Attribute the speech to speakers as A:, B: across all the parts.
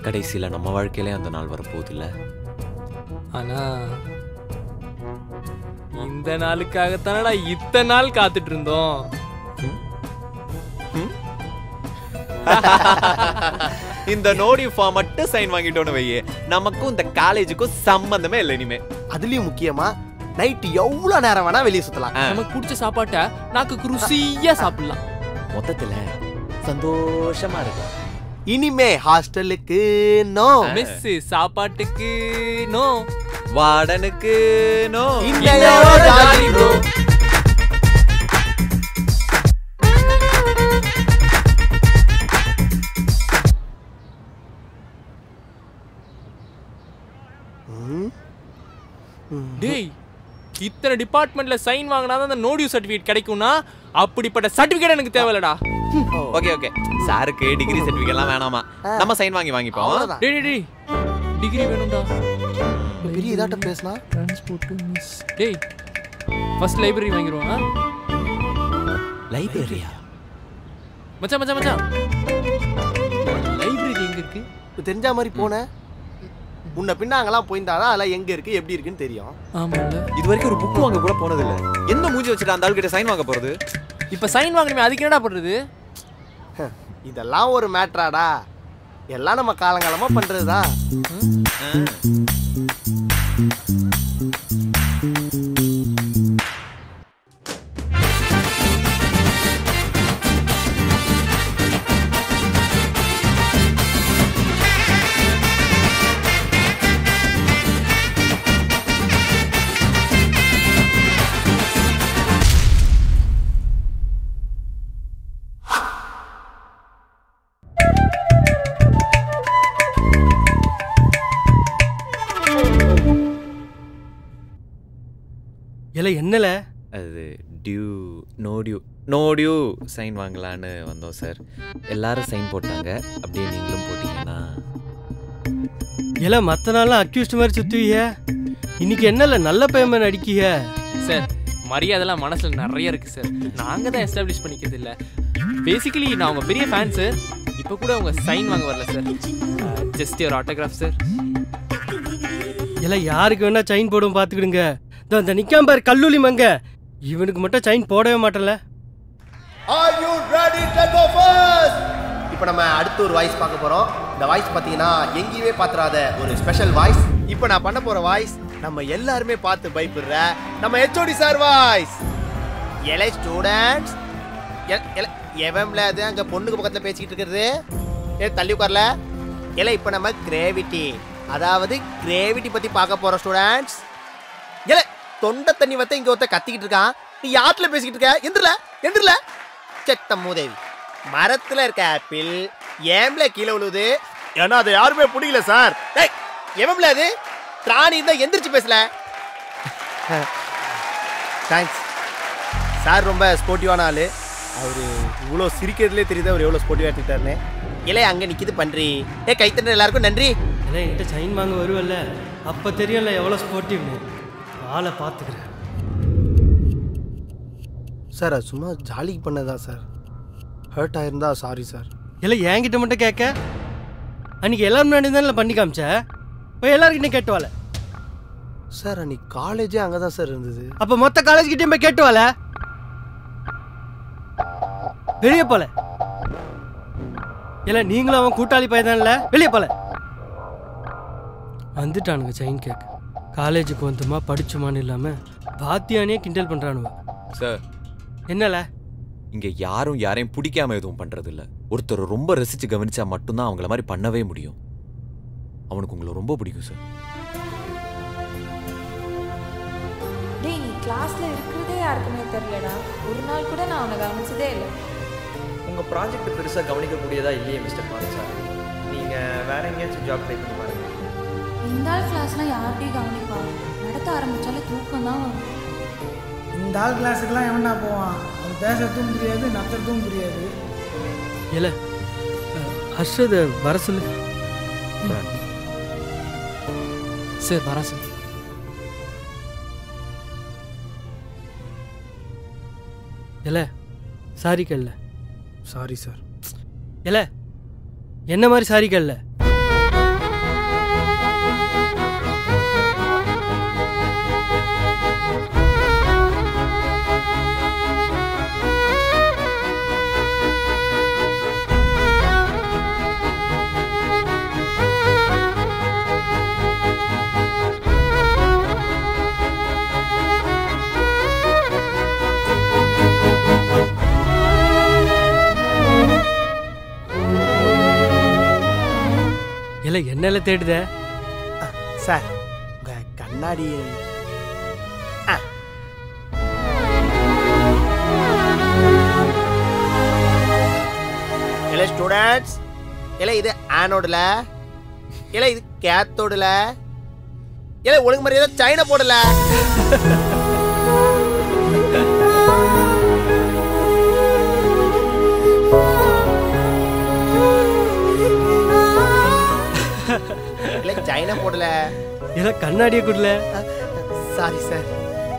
A: கடைசியில் நம்ம வாழ்க்கையிலே அந்த நாள் வரப்போகுதுல்ல
B: ஆனா இந்த நாளுக்காகத்தானடா இத்தனை நாள் காத்துட்டு இருந்தோம்
A: இந்த நோடி ஃபார்ம் மட்டும் சைன் வாங்கிட்டோன்னு வையே நமக்கும் இந்த காலேஜுக்கும் சம்பந்தமே இல்லை இனிமே
C: அதுலயும் முக்கியமா நைட் எவ்வளவு நேரம் வேணா வெளியே சுத்தலாம்
B: நமக்கு பிடிச்ச சாப்பாட்டை நாக்கு ருசியா சாப்பிடலாம்
A: மொத்தத்துல சந்தோஷமா இருக்கும்
C: இனிமே ஹாஸ்டலுக்கு நோ
B: மெஸ் சாப்பாட்டுக்கு நோ
A: வார்டனுக்கு நோ
C: இந்த ஜாலி bro. ம்,
B: டேய் இத்தனை டிபார்ட்மெண்ட்ல சைன் வாங்கினாதான் அந்த நோடியூ சர்டிஃபிகேட் கிடைக்கும்னா அப்படிப்பட்ட சர்டிஃபிகேட் எனக்கு தேவையில்லடா
A: ஓகே ஓகே சாருக்கு டிகிரி சர்டிஃபிகேட்லாம் வேணாமா நம்ம சைன் வாங்கி வாங்கிப்போம்
C: அவ்வளவுதான்.
B: டேய் டேய், டேய் டிகிரி வேணும்டா
C: பெரிய இதாட்டம் பேசினா
B: டிரான்ஸ்போர்ட் மிஸ் டேய் ஃபர்ஸ்ட் லைப்ரரி வாங்கிடுவோம் ஆ?
A: லைப்ரரியா
B: மச்சான் மச்சான் மச்சான் லைப்ரரி எங்க இருக்கு
C: இப்ப தெரிஞ்ச மாதிரி போன உன்னை பின்ன அங்கெல்லாம் போயிருந்தாதான் அதெல்லாம் எங்க இருக்கு எப்படி இருக்குன்னு தெரியும்
B: ஆமால
A: இது வரைக்கும் ஒரு புக் வாங்க கூட போனது இல்ல எந்த மூஞ்சி வச்சுட்டு அந்த ஆள்கிட்ட சைன் வாங்க போறது
B: இப்ப சைன் வாங்கணுமே அதுக்கு என்னடா பண்றது
C: இதெல்லாம் ஒரு மேட்ராடா எல்லாம் நம்ம காலங்காலமா பண்றதுதான்
D: இல்ல என்னல
A: அது due no due no due sign வாங்கலான்னு வந்தோம் சார் எல்லாரும் சைன் போட்டாங்க அப்படியே நீங்களும் போட்டீங்கன்னா
D: இல்ல மத்த நாள்லாம் அக்யூஸ்ட் மாதிரி சுத்துவீங்க இன்னைக்கு என்னல நல்ல பையன் அடிக்கீங்க
B: சார் மரியாதைலாம் மனசுல நிறைய இருக்கு சார் நாங்க தான் எஸ்டாப்ளிஷ் பண்ணிக்கிறது இல்ல பேசிக்கலி நான் உங்க பெரிய ஃபேன் சார் இப்போ கூட உங்க சைன் வாங்க வரல சார் ஜஸ்ட் ஒரு ஆட்டோகிராஃப் சார்
D: இல்ல யாருக்கு வேணா செயின் போடும் பாத்துக்கிடுங்க இதோ இந்த நிக்காம பாரு கல்லூலி மங்க இவனுக்கு மட்டும் செயின் போடவே மாட்டல
C: are you ready to go first இப்போ நம்ம அடுத்து ஒரு வாய்ஸ் பார்க்க போறோம் இந்த வாய்ஸ் பார்த்தீங்கன்னா எங்கேயுமே பார்த்துறாத ஒரு ஸ்பெஷல் வாய்ஸ் இப்போ நான் பண்ண போற வாய்ஸ் நம்ம எல்லாருமே பார்த்து பயப்படுற நம்ம ஹெச்ஓடி சார் வாய்ஸ் எலை ஸ்டூடெண்ட்ஸ் எவம்ல அது அங்க பொண்ணுக்கு பக்கத்துல பேசிக்கிட்டு இருக்கிறது ஏ தள்ளி உட்கார்ல இல்லை இப்போ நம்ம கிரேவிட்டி அதாவது கிரேவிட்டி பத்தி பார்க்க போறோம் ஸ்டூடெண்ட்ஸ் ஏல தொண்டை தண்ணி வத்த இங்க ஒருத்த கத்திக்கிட்டு இருக்கான் நீ யாத்துல பேசிக்கிட்டு இருக்க எந்திரல எந்திரல செத்த மூதேவி மரத்துல இருக்க ஆப்பிள் ஏம்ல கீழே விழுவுது ஏன்னா அதை யாருமே பிடிக்கல சார் டேய் எவம்ல அது திராணி இருந்தா எந்திரிச்சு பேசல தேங்க்ஸ் சார் ரொம்ப ஸ்போர்ட்டிவான ஆளு அவரு இவ்வளோ சிரிக்கிறதுலே தெரியுது அவர் எவ்வளோ ஸ்போர்ட்டிவாக எடுத்துக்கிட்டாருன்னு இல்லை அங்கே நிற்கிது பண்றி ஏ கைத்தட்ட எல்லாருக்கும் நன்றி
D: இல்ல என்கிட்ட செயின் வாங்க வருவல்ல அப்ப தெரியும்ல எவ்வளவு ஸ்போர்ட்டிவ்னு ஆளை பாத்துக்கிறேன்
C: சார் அது சும்மா ஜாலிக்கு பண்ணதா சார் ஹர்ட் ஆயிருந்தா சாரி சார்
D: இல்ல என்கிட்ட மட்டும் கேட்க அன்னைக்கு எல்லாரும் முன்னாடி தானே பண்ணி காமிச்ச இப்போ எல்லாருக்கிட்டையும் கேட்டுவாள
C: சார் அன்னைக்கு காலேஜே அங்கே தான் சார் இருந்தது
D: அப்ப மொத்த காலேஜ் கிட்டயும் போய் கேட்டுவாள வெளியே போல இல்ல நீங்களும் அவன் கூட்டாளி பையன்தான்ல வெளியே போல வந்துட்டானுங்க செயின் கேக் காலேஜுக்கு வந்துமா படிச்சுமான்னு இல்லாம பாத்தியானே கிண்டல் பண்றானுவ
A: சார்
D: என்னல
A: இங்க யாரும் யாரையும் பிடிக்காம எதுவும் பண்றது இல்ல ஒருத்தர் ரொம்ப ரசிச்சு கவனிச்சா மட்டும்தான் அவங்கள மாதிரி பண்ணவே முடியும் அவனுக்கு உங்களை ரொம்ப பிடிக்கும் சார்
E: டேய் நீ கிளாஸ்ல இருக்கிறதே யாருக்குமே தெரியலடா ஒரு நாள் கூட நான் அவனை கவனிச்சதே இல்லை
F: உங்கள் ப்ராஜெக்ட் பெருசாக கவனிக்கக்கூடியதா இல்லையே மிஸ்டர் பாரு சார் நீங்கள் வேற எங்கேயாச்சும் ஜாப் ட்ரை பண்ணி பாருங்க
E: இந்த ஆள் கிளாஸ்லாம் யார்கிட்டையும் கவனிப்பா நடத்த ஆரம்பிச்சாலே தூக்கம் தான் வரும்
G: இந்த ஆள் கிளாஸுக்கெல்லாம் எவனா போவான் அவன் பேசுறதும் புரியாது நத்துறதும் புரியாது
D: இல்ல ஹர்ஷத வர சொல்லு
B: சார் வரேன் சார்
D: இல்ல சாரி கல்ல
C: சாரி சார்
D: இல்ல என்ன மாதிரி சாரி கல்ல இல்லை என்னல தேடுத
C: சார் உங்க கண்ணாடி ஆ. இல்லை ஸ்டூடெண்ட்ஸ் இல்லை இது ஆனோடுல இல்லை இது கேத்தோடுல இல்லை ஒழுங்கு மரியாதை சைனா போடல இல்லை சைனா போடல
D: இல்லை கண்ணாடியை கொடுல
C: சாரி சார்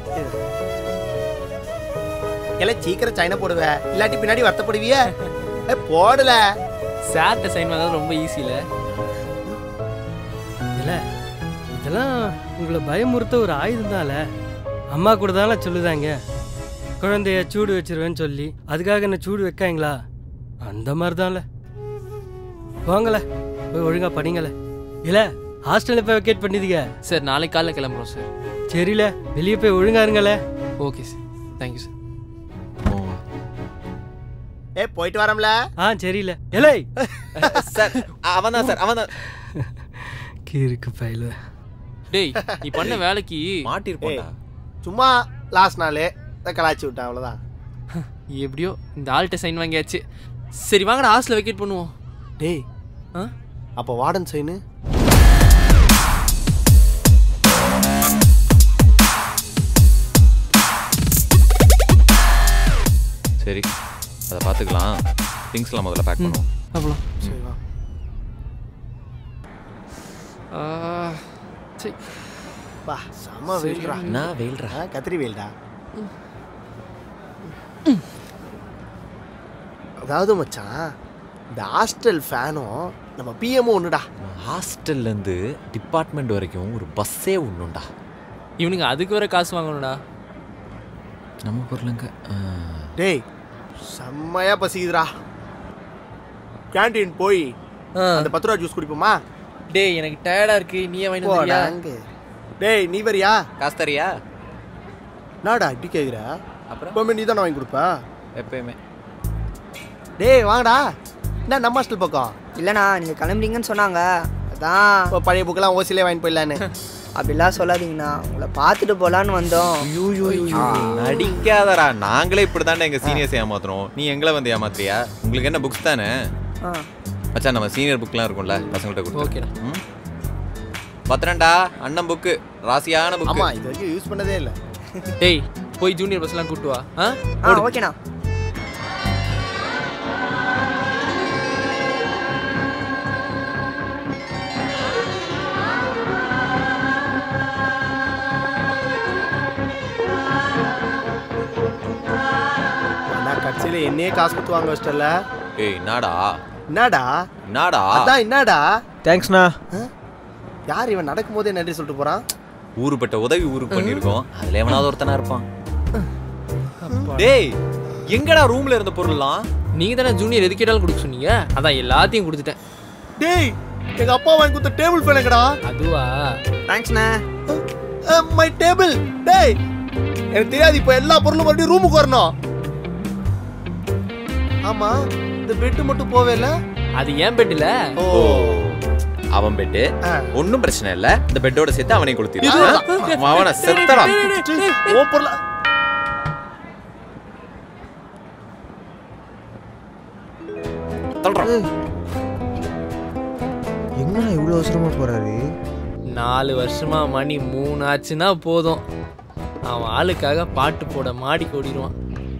C: எல்லாம் சீக்கிரம் சைனா போடுவ இல்லாட்டி பின்னாடி வருத்தப்படுவிய ஏ, போடல
B: சார்ட்ட சைன் வாங்குறது ரொம்ப ஈஸியில்
D: இல்லை இதெல்லாம் உங்களை பயமுறுத்த ஒரு ஆயுதம் தான்ல அம்மா கூட தானே சொல்லுதாங்க குழந்தைய சூடு வச்சிருவேன்னு சொல்லி அதுக்காக என்ன சூடு வைக்காங்களா அந்த மாதிரி தான்ல போங்களே போய் ஒழுங்கா படிங்களே இல்லை ஹாஸ்டலில் போய் வெக்கேட் பண்ணிதுங்க
B: சார் நாளைக்கு காலைல கிளம்புறோம் சார்
D: சரில வெளியே போய் ஒழுங்கா இருங்களே
B: ஓகே சார் தேங்க்யூ சார்
C: ஏ போயிட்டு வரோம்ல
D: ஆ சரியில்ல எலை
A: சார் அவன் தான் சார் அவன் தான்
D: கீருக்கு பயில
B: டேய் நீ பண்ண வேலைக்கு
A: மாட்டிருப்போம்டா
C: சும்மா லாஸ்ட் நாள் கலாச்சி விட்டேன் அவ்வளோதான்
B: எப்படியோ இந்த ஆள்கிட்ட சைன் வாங்கியாச்சு சரி வாங்கடா ஹாஸ்டலில் வெக்கேட் பண்ணுவோம்
C: டேய்
B: ஆ
C: அப்போ வார்டன் சைனு
A: சரி அதை பார்த்துக்கலாம் திங்ஸ்லாம் முதல்ல பேக் பண்ணுவோம்
B: அவ்வளோ
C: சரி வா
B: சரி
C: வா செம்ம வெயில்ரா
A: நான் வெயில்ரா
C: ஆ கத்திரி வெயில்டா அதாவது மச்சான் இந்த ஹாஸ்டல் ஃபேனும் நம்ம பிஎம்மும் ஒன்றுடா
A: ஹாஸ்டல்லேருந்து டிபார்ட்மெண்ட் வரைக்கும் ஒரு பஸ்ஸே ஒன்றுண்டா
B: இவனுங்க அதுக்கு வேற காசு வாங்கணும்டா
A: நம்ம பொருளுங்க
C: டேய் செம்மையா பசிக்குதுடா கேண்டீன் போய் அந்த பத்து ரூபா ஜூஸ் குடிப்போமா
B: டேய் எனக்கு டயர்டா இருக்கு நீயே வாங்கிட்டு வந்தியா
C: போடாங்க டேய் நீ வரியா
A: காசு தரியா
C: நாடா இப்படி கேக்குற
A: அப்புறம்
C: எப்பவுமே நீ தானே வாங்கி கொடுப்ப
A: எப்பயுமே
C: டேய் வாங்கடா என்ன நம்ம ஹாஸ்டல் பக்கம்
H: இல்லைண்ணா நீங்கள் கிளம்புறீங்கன்னு சொன்னாங்க அதான்
C: இப்போ பழைய புக்கெல்லாம் ஓசிலே வாங்கி போயிடலான்னு
H: அப்படிலாம் சொல்லாதீங்கண்ணா உங்களை பார்த்துட்டு போகலான்னு வந்தோம்
A: நடிக்காதடா நாங்களே இப்படி தானே எங்க சீனியர்ஸ் ஏமாத்துறோம் நீ எங்களை வந்து ஏமாத்துறியா உங்களுக்கு என்ன புக்ஸ் தானே
H: ஆ
A: மச்சான் நம்ம சீனியர் புக்லாம் இருக்கும்ல பசங்கள்ட்ட கொடுத்து
B: ஓகேடா
A: ம் பத்திரண்டா அண்ணன் புக்கு ராசியான புக்கு
C: ஆமா இது வரைக்கும் யூஸ் பண்ணதே இல்லை
B: டேய் போய் ஜூனியர் பஸ்லாம் கூட்டு வா ஆ
H: ஆ ஓகேண்ணா
C: ஆனா கட்சியில என்னையே காசு கொடுத்து வாங்க வச்சிட்டல
A: ஏய் என்னடா
C: என்னடா
A: என்னடா
C: அதான் என்னடா
F: தேங்க்ஸ்ண்ணா
C: யார் இவன் நடக்கும் போதே நன்றி சொல்லிட்டு போறான்
A: ஊருப்பட்ட உதவி ஊருக்கு பண்ணிருக்கோம் அதுல எவனாவது ஒருத்தனா இருப்பான் டேய் எங்கடா ரூம்ல இருந்த பொருள்லாம்
B: நீங்க தானே ஜூனியர் எது கேட்டாலும் கொடுக்க சொன்னீங்க அதான் எல்லாத்தையும் கொடுத்துட்டேன்
C: டேய் எங்க அப்பா வாங்கி கொடுத்த டேபிள் ஃபேன் எங்கடா
B: அதுவா
H: தேங்க்ஸ்ண்ணா
C: மை டேபிள் டேய் எனக்கு தெரியாது இப்போ எல்லா பொருளும் மறுபடியும் ரூமுக்கு வரணும் ஆமா இந்த பெட்டு மட்டும் போவே இல்ல
B: அது ஏன் பெட்டில்
C: ஓ
A: அவன் பெட்டு
C: ஆ.
A: ஒன்னும் பிரச்சனை இல்ல இந்த பெட்டோட சேர்த்து அவனையும் கொளுத்திடு அவனை செத்தடா
C: ஓ பொருளா
A: தள்ளுறான்
F: எங்கண்ணா இவ்வளோ அவசரமாக போகிறாரு
B: நாலு வருஷமா மணி மூணு ஆச்சுன்னா போதும் அவன் ஆளுக்காக பாட்டு போட மாடி ஓடிடுவான்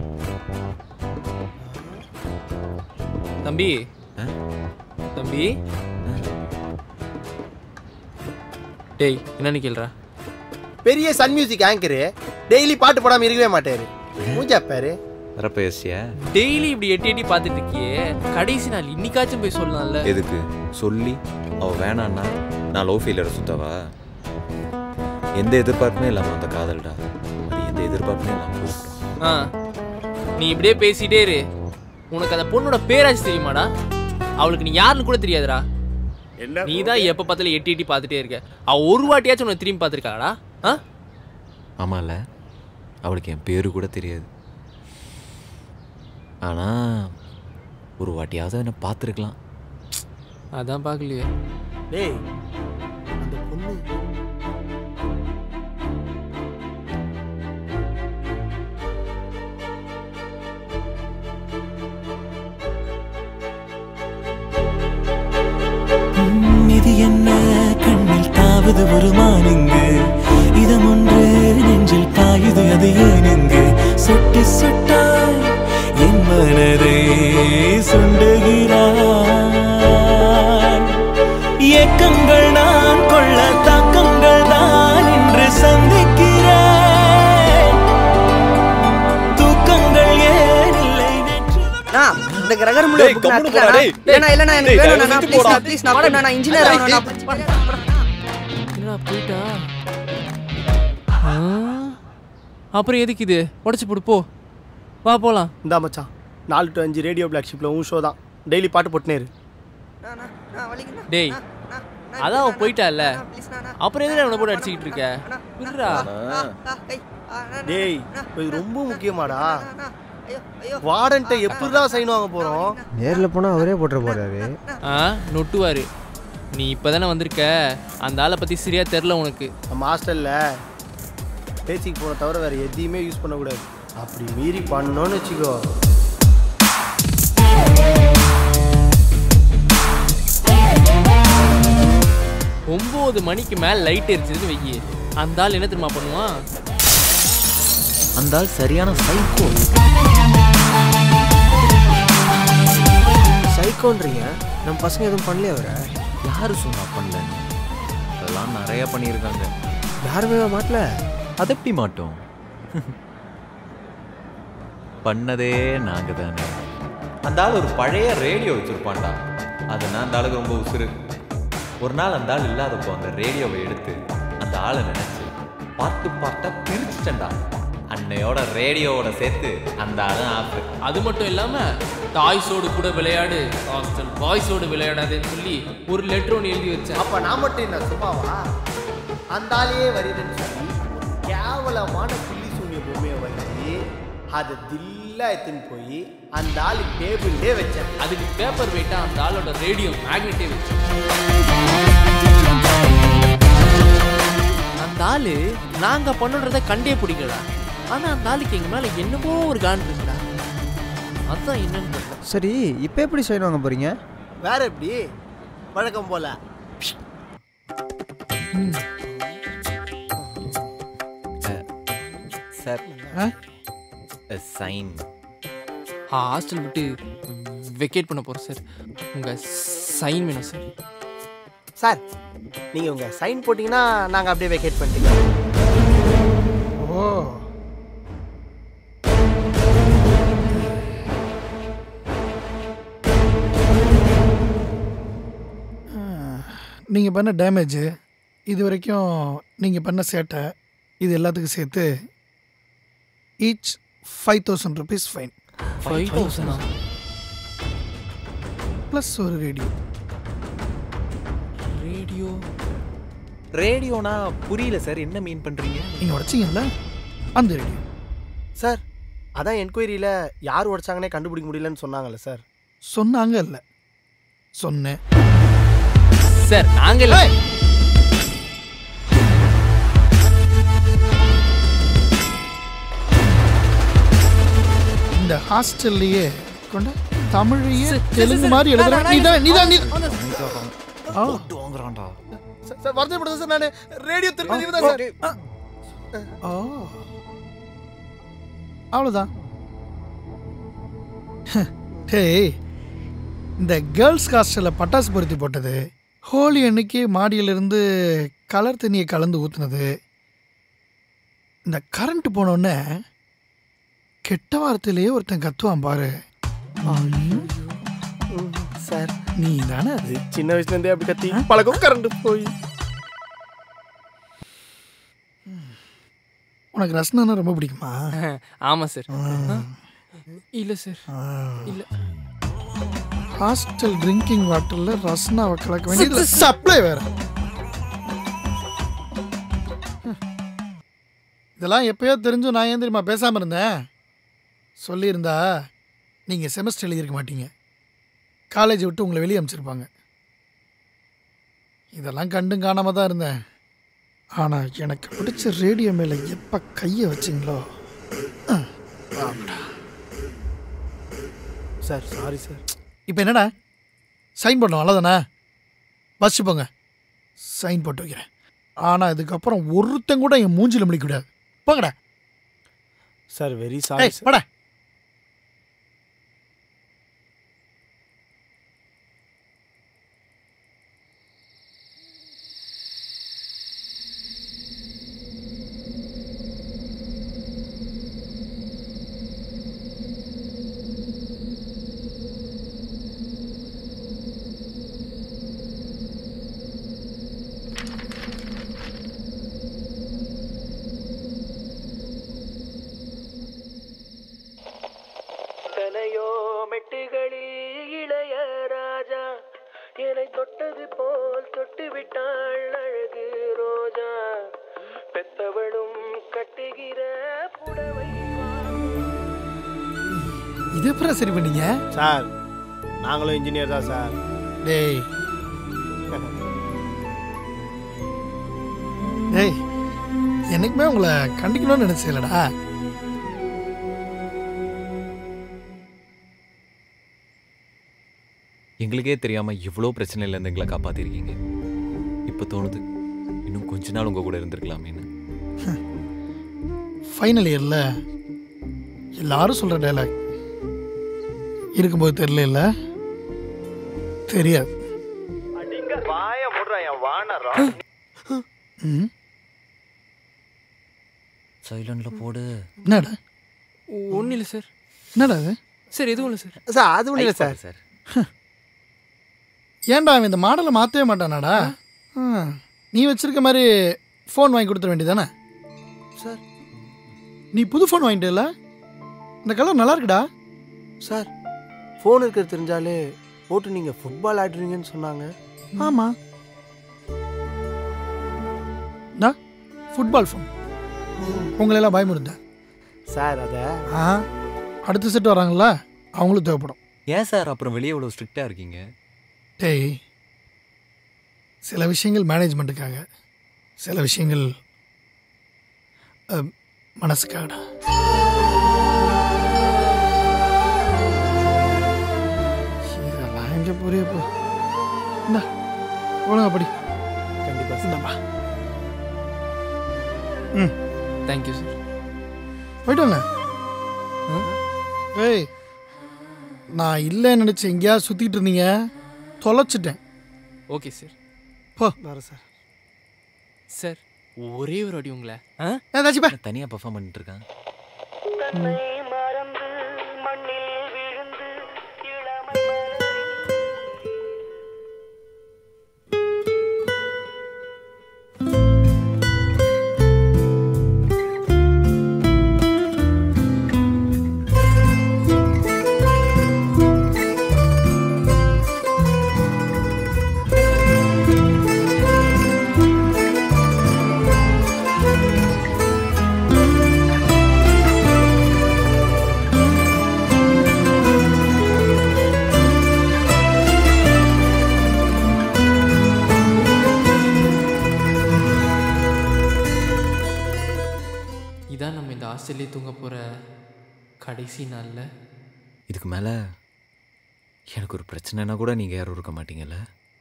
B: தம்பி
A: ஆ?
B: தம்பி டேய் என்னன்னு கேள்றா
C: பெரிய சன் மியூசிக் ஆங்கரு டெய்லி பாட்டு போடாம இருக்கவே மாட்டாரு மூஞ்சா பாரு
A: வர பேசியா
B: டெய்லி இப்படி எட்டி எட்டி பார்த்துட்டு இருக்கியே கடைசி நாள் இன்னைக்காச்சும் போய் சொல்லலாம்ல
A: எதுக்கு சொல்லி அவ வேணான்னா நான் லவ் ஃபெயிலியரை சுத்தவா எந்த எதிர்பார்ப்புமே இல்லாம அந்த காதல்டா அது எந்த எதிர்பார்ப்புமே இல்லாம போகட்டும்.
B: ஆ நீ இப்படியே பேசிட்டே இரு உனக்கு அந்த பொண்ணோட பேராச்சு தெரியுமாடா அவளுக்கு நீ யாருன்னு கூட தெரியாதுடா
C: என்ன
B: நீ தான் எப்போ பார்த்தாலும் எட்டி எட்டி பார்த்துட்டே இருக்க அவ ஒரு வாட்டியாச்சும் உன்னை திரும்பி பார்த்துருக்காடா ஆ
A: ஆமால அவளுக்கு என் பேரு கூட தெரியாது ஆனா ஒரு வாட்டியாவது என்ன பார்த்துருக்கலாம்
B: அதான் பார்க்கலையே
C: டேய் அந்த பொண்ணு
I: இது என்ன கண்ணில் தாவுது ஒரு மானுங்கு இதம் ஒன்று நெஞ்சில் பாயுது அது ஏனுங்கு சொட்டு சொட்டாய் என் மனதை சுண்டுகிறாய் ஏக்கங்கள் நான் கொள்ள தாக்கங்கள் தான் இன்று சந்திக்கிறேன் தூக்கங்கள் ஏன் இல்லை நேற்று
H: அண்ணா, இந்த கிரகர் முழு
A: டேய்,
H: book நான்
A: கம்முனு போடா,
H: எடுத்துக்கிறேன்.
A: டேய்.
H: இல்லைண்ணா, இல்லைண்ணா, எனக்கு
A: டேய்,
H: வேணும்ண்ணா,
A: தயவு
H: நான்
A: செஞ்சு
H: please,
A: போடா.
H: நான் please, நான் போடா, நான் engineer ஆகணும், நான்
B: என்னடா போயிட்டா ஆ? அப்புறம் எதுக்கு இது உடச்சி போடு போ வா போலாம்
C: இந்தா மச்சான் நாலு டு அஞ்சு ரேடியோ பிளாக் ஷிப்பில் உன் ஷோ தான் டெய்லி பாட்டு போட்டுனே இரு
H: நான், நான், நான் வலிக்குதுண்ணா.
B: டேய்
H: நான், நான், நான்
B: அதான் அவன்
H: நான்,
B: போயிட்டால்ல
H: நான், please, நான், நான்.
B: அப்புறம் எதுல அவனை போட்டு அடிச்சுக்கிட்டு இருக்க
H: அண்ணா,
B: விடுறா
H: ஆ, ஆ, ஐ, ஆ, நான்,
C: டேய்
H: நான்,
C: இது ரொம்ப முக்கியமாடா
H: நான், நான், ஐயோ, ஐயோ.
C: வார்டன்ட்ட எப்படிதான் சைன் வாங்க போறோம்
J: நேரில் போனால் அவரே போட்டுற போறாரு
B: ஆ நொட்டுவாரு நீ இப்பதானே வந்திருக்க அந்த ஆளை பத்தி சரியா தெரில உனக்கு
C: நம்ம ஹாஸ்டல்ல பேசிக்கு போன தவிர வேற எதையுமே யூஸ் பண்ணக்கூடாது அப்படி மீறி பண்ணோன்னு வச்சுக்கோ
B: ஒன்பது மணிக்கு மேல லைட் எரிச்சதுன்னு வெயி அந்த ஆள் என்ன தெரியுமா பண்ணுவான்
A: அந்த ஆள் சரியான சைக்கோ
J: சைக்கோன்றீங்க நம்ம பசங்க எதுவும் பண்ணலையே அவரை
A: யாரு சொன்னா பண்ணலன்னு அதெல்லாம் நிறைய பண்ணியிருக்காங்க
J: யாருமே மாட்டல
A: அது எப்படி மாட்டோம் பண்ணதே நாங்க தானே அந்த ஆள் ஒரு பழைய ரேடியோ வச்சிருப்பான்டா அதுனா அந்த ஆளுக்கு ரொம்ப உசுரு ஒரு நாள் அந்த ஆள் இல்லாதப்போ அந்த ரேடியோவை எடுத்து அந்த ஆளை நினைச்சு பார்த்து பார்த்தா பிரிச்சுட்டேன்டா அன்னையோட ரேடியோவோட சேர்த்து அந்த ஆளும் ஆப்பு
B: அது மட்டும் இல்லாம டாய்ஸோடு கூட விளையாடு ஹாஸ்டல் பாய்ஸோடு விளையாடாதேன்னு சொல்லி ஒரு லெட்டர் ஒன்று எழுதி வச்சேன்
C: அப்ப நான் மட்டும் என்ன சும்மாவா அந்த ஆளையே வருதுன்னு சொல்லி ஒரு கேவலமான புள்ளி சூன்ய பொம்மையை வச்சு அதை தில்லா எடுத்துன்னு போய் அந்த ஆளு டேபிள்லே வச்சேன்
B: அதுக்கு பேப்பர் வெயிட்டா அந்த ஆளோட ரேடியோ மேக்னெட்டே வச்சு அந்த ஆளு நாங்க பண்ணுறத கண்டே பிடிக்கல ஆனா அந்த ஆளுக்கு எங்க மேல என்னமோ ஒரு கான் இருக்குடா அதான் என்னன்னு தெரியல
J: சரி இப்போ எப்படி சைன் வாங்க போறீங்க
C: வேற எப்படி வழக்கம் போல
A: சார் சைன்
B: ஹாஸ்டல் விட்டு வெக்கேட் பண்ண போறோம் சார் உங்க சைன் வேணும் சார்
C: சார் நீங்க உங்க சைன் போட்டீங்கன்னா நாங்க அப்படியே வெக்கேட் பண்ணிட்டீங்க
G: ஓ நீங்கள் பண்ண டேமேஜு இது வரைக்கும் நீங்கள் பண்ண சேட்டை இது எல்லாத்துக்கும் சேர்த்து each five thousand rupees fine
B: five தௌசண்டா
G: ப்ளஸ் ஒரு ரேடியோ
B: ரேடியோ
A: ரேடியோனா புரியல சார் என்ன மீன் பண்றீங்க
G: நீங்கள் உடச்சிங்கல்ல அந்த ரேடியோ
C: சார் அதான் என்கொயரியில் யார் உடைச்சாங்கன்னே கண்டுபிடிக்க முடியலன்னு சொன்னாங்கல்ல சார்
G: சொன்னாங்க இல்லை சொன்னேன்
B: சார் நாங்க இல்ல
G: இந்த ஹாஸ்டல்லையே கொண்ட தமிழையே
B: சரி,
G: தெலுங்கு
B: சரி,
G: மாதிரி
B: சரி.
G: எழுதுற
B: நான், நான்,
G: நீதான் நீதான் நீ ஆ
A: வாங்குறான்டா
C: சார், சார் வருத்தப்படுது சார் நான் ரேடியோ திருப்பதி தான் சார்
G: ஓ அவ்வளோதான் டேய் இந்த கேர்ள்ஸ் ஹாஸ்டலில் பட்டாசு பொருத்தி போட்டது ஹோலி அன்னைக்கு மாடியிலிருந்து கலர் தண்ணியை கலந்து ஊற்றுனது இந்த கரண்ட் போனோடனே கெட்ட வார்த்தையிலேயே ஒருத்தன் கத்துவான் பாரு
C: சார்
G: நீ தானே அது
C: சின்ன வயசுலேருந்தே அப்படி கத்தி பழக்கம் கரண்ட் போய்
G: உனக்கு ரசனா ரொம்ப பிடிக்குமா
B: ஆமா சார் இல்ல சார் இல்ல
G: ஹாஸ்டல் ட்ரிங்கிங் வாட்டர்ல ரசனாவை கலக்க வேண்டியது சப்ளை வேற இதெல்லாம் எப்பயோ தெரிஞ்சும் நான் ஏன் தெரியுமா பேசாமல் இருந்தேன் சொல்லியிருந்தா நீங்கள் செமஸ்டர் எழுதியிருக்க மாட்டீங்க காலேஜ் விட்டு உங்களை வெளியே அனுப்பிச்சிருப்பாங்க இதெல்லாம் கண்டும் காணாம தான் இருந்தேன் ஆனால் எனக்கு பிடிச்ச ரேடியோ மேலே எப்போ கையை வச்சிங்களோ
C: சார் சாரி சார்
G: இப்போ என்னடா சைன் பண்ணோம் அவ்வளோதானே வச்சு போங்க சைன் போட்டு வைக்கிறேன் ஆனால் இதுக்கப்புறம் ஒருத்தன் கூட என் மூஞ்சில முடிக்க கூடாது போங்கடா
C: சார் வெரி
G: ஏய் வாடா
I: தலையோ மெட்டுகளில் இளைய ராஜா என்னை தொட்டது போல் தொட்டு விட்டாள் அழகு ரோஜா பெத்தவளும் கட்டுகிற புடவை
G: இது எப்பறம் சரி பண்ணீங்க
C: சார் நாங்களும் இன்ஜினியர் தான் சார்
G: டேய் டேய் என்னைக்குமே உங்களை கண்டிக்கணும்னு நினைச்சேலடா
A: எங்களுக்கே தெரியாம இவ்வளோ பிரச்சனையில இருந்து எங்களை காப்பாத்திருக்கீங்க இப்போ தோணுது இன்னும் கொஞ்ச நாள் உங்க கூட இருந்திருக்கலாமேன்னு
G: ஃபைனல் இயரில் எல்லாரும் சொல்கிற டைலாக் இருக்கும்போது தெரியல தெரியாது
F: வாய முடுறா என் வானரம்
G: ம்
A: சைலண்ட்ல போடு
G: என்னடா
B: ஒன்றும் இல்லை சார்
G: என்னடா அது
B: சார் எதுவும் இல்லை சார்
C: சார் அது ஒன்றும் இல்லை சார்
A: சார்
G: ஏன்டா அவன் இந்த மாடலை மாற்றவே மாட்டானாடா ஆ, நீ வச்சிருக்க மாதிரி ஃபோன் வாங்கி கொடுத்துட வேண்டியதானே
C: சார்
G: நீ புது ஃபோன் வாங்கிட்டல இந்த கலர் நல்லா இருக்குடா
C: சார் ஃபோன் இருக்கிறது தெரிஞ்சாலே போட்டு நீங்கள் ஃபுட்பால் ஆடுறீங்கன்னு சொன்னாங்க
G: ஆமாம் நான் ஃபுட்பால் ஃபோன் உங்களெல்லாம் பயமுறுத்தேன்
C: சார் அதை
G: ஆ அடுத்த செட் வராங்களா அவங்களும் தேவைப்படும்
A: ஏன் சார் அப்புறம் வெளியே இவ்வளோ ஸ்ட்ரிக்டா இருக்கீங்க
G: டேய் சில விஷயங்கள் மேனேஜ்மெண்ட்டுக்காக சில விஷயங்கள் அஹ், மனசுக்காகடா இதெல்லாம் எங்கே புரியப்போ இந்தா ஒழுங்கா படி
C: கண்டிப்பாக
G: இந்தாப்பா ம்
B: தேங்க்யூ சார்
G: போயிட்டு வாங்க ஏய் நான் இல்லைன்னு நினச்சி எங்கேயாவது சுற்றிட்டு இருந்தீங்க தொலைச்சிட்டேன்
B: ஓகே சார்
G: போ
C: வரேன் சார்
B: சார் ஒரே ஒரு அடி உங்களை ஆ
G: ஏதாச்சும் பா
A: தனியா பெர்ஃபார்ம் பண்ணிட்டு இருக்கான்
I: தன்னை மறந்து மண்ணில் விழுந்து இளமை
B: இதான் நம்ம இந்த ஹாஸ்டல்லே தூங்க போகிற கடைசி நாளில்
A: இதுக்கு மேல எனக்கு ஒரு பிரச்சனைனா கூட நீங்க யாரும் இருக்க மாட்டீங்கல்ல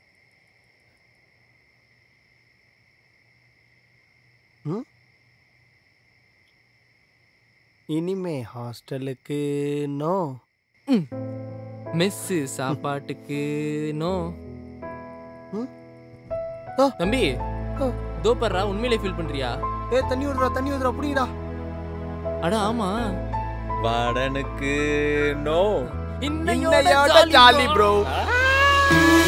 C: இனிமே ஹாஸ்டலுக்கு நோ
B: மெஸ்ஸு சாப்பாட்டுக்கு நோ
C: ம்? ஆ.
B: தம்பி
C: ஆ.
B: தோப்பர்றா உண்மையிலே ஃபீல் பண்றியா
C: ஏ தண்ணி ஊதுறா தண்ணி ஊதுறா புடிங்கடா
B: அட ஆமா
A: வாடனுக்கு நோ
C: இன்னையோட ஜாலி ப்ரோ